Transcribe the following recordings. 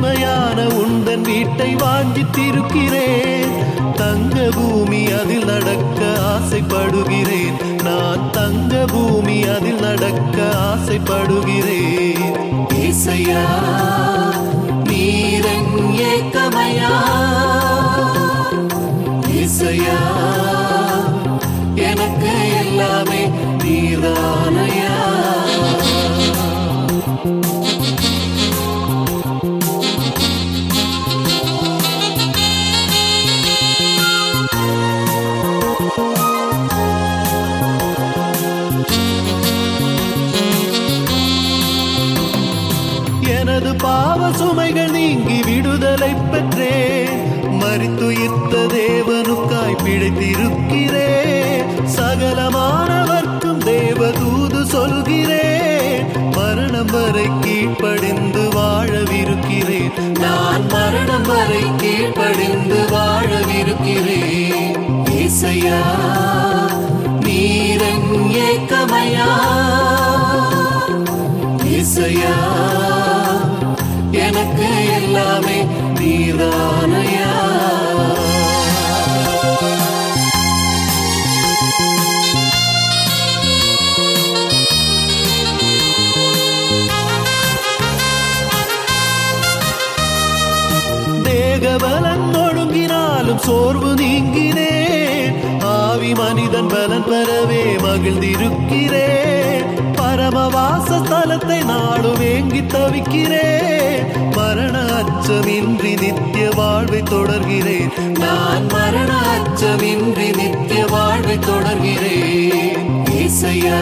மகிமையான உந்தன் வீட்டை வாஞ்சித்திருக்கிறேன் தங்க பூமி அதில் நடக்க ஆசைப்படுகிறேன் நான் தங்க பூமி அதில் நடக்க ஆசைப்படுகிறேன் இசையா நீரன் ஏக்கமையா இசையா எனக்கு எல்லாமே நீதானையா எனது பாவ சுமைகள் நீங்கி விடுதலை பெற்றேன் மறித்துயிர்த்த தேவனுக்காய் பிழைத்திருக்கிறேன் சகலமானவர்க்கும் தேவதூது சொல்கிறேன் மரணம் வரை கீழ்ப்படிந்து வாழவிருக்கிறேன் நான் மரணம் வரை கீழ்ப்படிந்து வாழவிருக்கிறேன் இசையா நீரன் ஏக்கமையா இசையா எனக்கு எல்லாமே நீதானையா தேகபலன் ஒழுங்கினாலும் சோர்வு நீங்கினேன் ஆவி மனிதன் பலன் பெறவே மகிழ்ந்திருக்கிறேன் பரமவாச ஸ்தலத்தை நாடு வேங்கி தவிக்கிறேன் மரண அச்சமின்றி நித்திய வாழ்வை தொடர்கிறேன் நான் மரண அச்சமின்றி நித்திய வாழ்வை தொடர்கிறேன் இசையா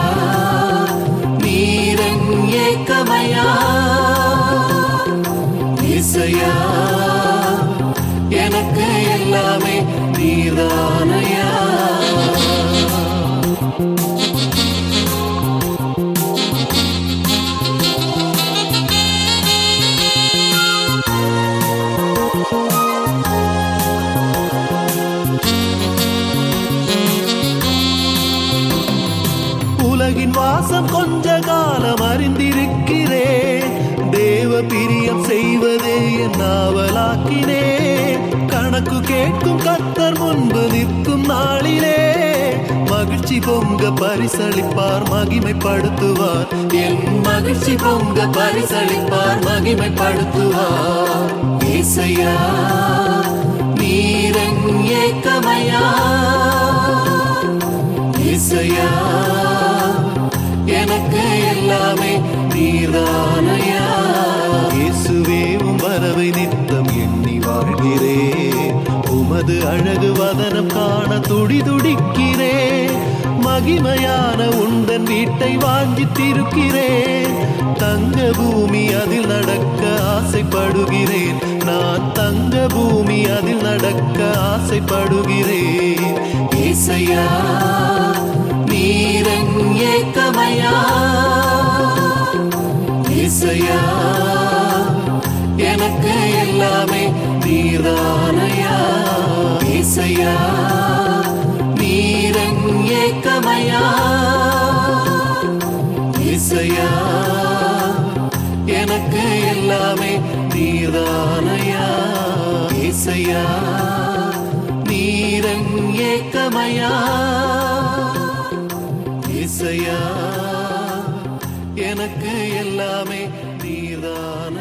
நீரன் ஏக்கமையா இசையா எனக்கு எல்லாமே நீதானையா உலகின் வாசம் கொஞ்ச காலம் அறிந்திருக்கிறேன் தேவ பிரியம் செய்வதே என் நாவலாக்கினேன் கணக்கு கேட்கும் கத்தர் முன்பு நிற்கும் நாளிலே மகிழ்ச்சி பொங்க பரிசளிப்பார் மகிமைப்படுத்துவார் என் மகிழ்ச்சி பொங்க பரிசளிப்பார் மகிமைப்படுத்துவார் இசையா நீரன் ஏக்கமையா இசையா எனக்கு எல்லாமே நீதானையா இயேசுவே உம் வரவை நித்தம் எண்ணி வாழ்கிறேன் உமது அழகு வதனம் காண துடி துடிக்கிறேன் மகிமையான உந்தன் வீட்டை வாஞ்சித்திருக்கிறேன் தங்க பூமி அதில் நடக்க ஆசைப்படுகிறேன் நான் தங்க பூமி அதில் நடக்க ஆசைப்படுகிறேன் இசையா நீரன் ஏக்கமையா இசையா எனக்கு எல்லாமே நீதானையா இசையா நீரன் ஏக்கமையா இசையா எனக்கு எல்லாமே நீதானையா இசையா நீரன் ஏக்கமையா இசையா எனக்கு எல்லாமே நீதான